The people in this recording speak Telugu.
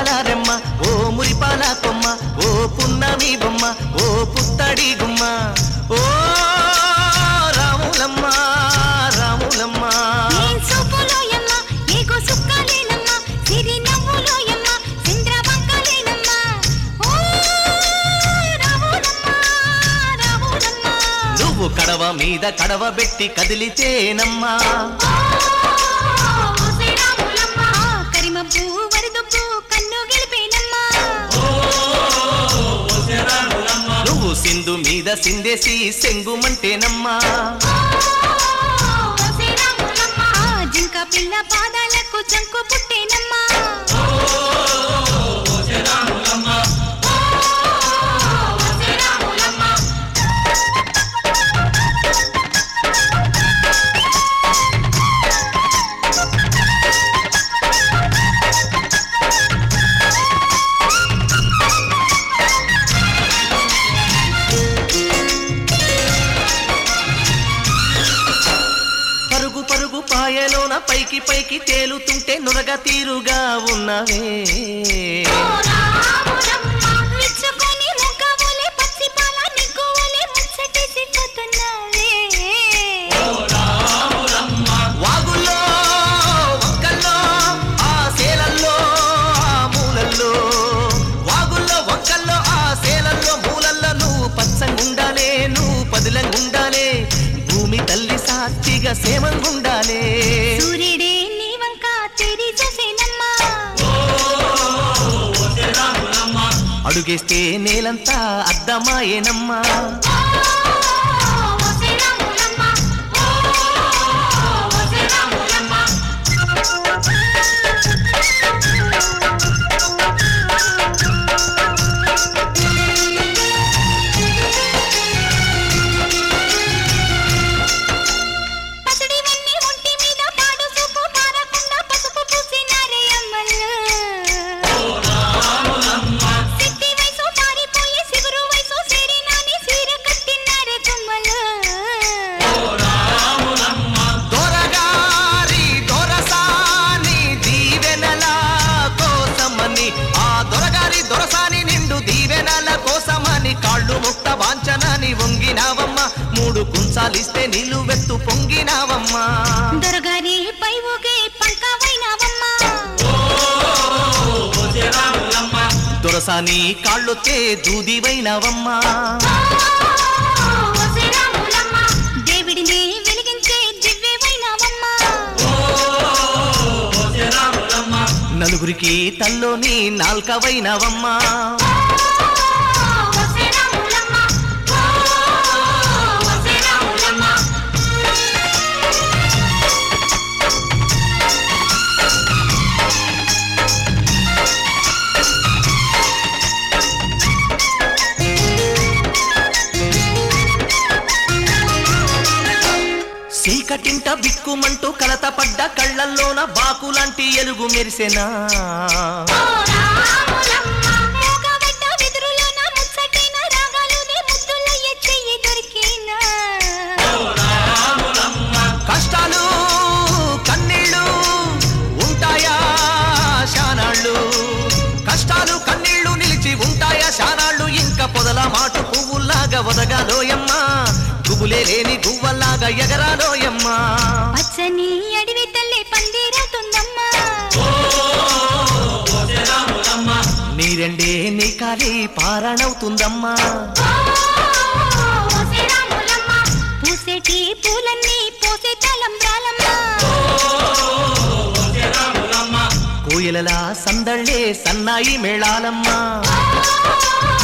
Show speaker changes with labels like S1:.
S1: తెల్లారెమ్మ ఓ మురిపాల కొమ్మ ఓ పున్నమి బొమ్మ ఓ పుత్తడి గుమ్మ ఓ రాములమ్మ రాములమ్మ
S2: ఏం సూపులోయమ్మ, ఏగో సుక్కలేనమ్మ, సిరి నవ్వులోయమ్మ, చంద్రవంకలేనమ్మ. ఓ రావులమ్మ, రావులమ్మ.
S1: నువ్వు కడవ మీద కడవ పెట్టి కదిలితేనమ్మా
S2: ఓ ఓసే రావులమ్మ, కరిమబ్బు వరదబ్బు కన్ను గెలిపేనమ్మ.
S1: నువ్వు సింధు మీద సిందేసి సెంగుమంటేనమ్మా
S2: ఓసే రావులమ్మ, జింక పిల్ల పాదాలకు జంకు పుట్టేనమ్మ. ఓసే రావులమ్మ.
S1: పరుగు పరుగు పాయలోన పైకి పైకి తేలుతుంటే నురగ తీరుగా ఉన్నవే
S2: మెచ్చుకొని ముగ్గవోలే పసిపాల నిగ్గువోలే ముచ్చటేసిపోతున్నావే.
S1: వాగుల్లో వంకల్లో ఆ సేలల్లో ఆ మూలల్లో వాగుల్లో వంకల్లో ఆ సేలల్లో మూలల్లో నువ్వు పచ్చంగుండాలే నువ్వు పదిలంగుండాలే భూమి తల్లి సాక్షిగా సేమంగుండాలే
S2: సూర్యుడే నీ వంక తిరిగి చూసేనమ్మా.
S1: అడుగేస్తే నేలంతా అద్దమాయేనమ్మా
S2: ఓసే రాములమ్మ, ఓసే రాములమ్మ. పసిడివన్నీ ఒంటి మీద పాడు సూపు పారకుండా పసుపు పూసినారే అమ్మలు. సిట్టి వయసు పారిపోయి సిగురు వయసు సేరినాని సీర కట్టినారే కొమ్మలు.
S1: దొరగారి దొరసాని దీవెనల కోసమని ఆ దొరగారి దొరసాని నిండు దీవెనల కోసమని కాళ్ళు ముక్త వాంచనని వంగినావమ్మ మూడు కుంచాలిస్తే నిలువెత్తు పొంగినావమ్మా
S2: దొరగారి పై ఊగే పంకవైనావమ్మా.
S1: దొరసాని కాళ్ళొచ్చే దూదివైనావమ్మా
S2: ఓసే రాములమ్మ, దేవుడిని వెలిగించే దివ్యవైనావమ్మా.
S1: నలుగురికి తల్లోని నాల్కవైనావమ్మా
S2: ఓసే రాములమ్మ, ఓసే రాములమ్మ.
S1: చీకటింట బిక్కుమంటూ కలత పడ్డ కళ్ళల్లోన బాకులాంటి ఎలుగు మెరిసెనా
S2: ఓ రాములమ్మ, మూగబడ్డ వెదురులోన ముచ్చటైన రాగాలునే ముద్దుల ఎచ్చెయ్యి దొరికేనా.
S1: కష్టాలు కన్నీళ్ళు ఉంటాయా శానాళ్ళు కష్టాలు కన్నీళ్లు నిలిచి ఉంటాయా శానాళ్ళు ఇంకా పొదల మాటు పువ్వుల్లాగా వదగాలోయమ్మా గుబులే లేని గువ్వల్లాగా ఎగరాలోయమ్మా
S2: పచ్చని అడవి తల్లి పందిరవుతుందమ్మా
S1: నీరెండే నీ కాలి పారణవుతుందమ్మా
S2: ఓసే రాములమ్మ, పూసేటి పూలన్నీ పోసే తలంబ్రాలమ్మా
S1: కోయలలా సందళ్ళే సన్నాయి మేళాలమ్మా
S2: ఓ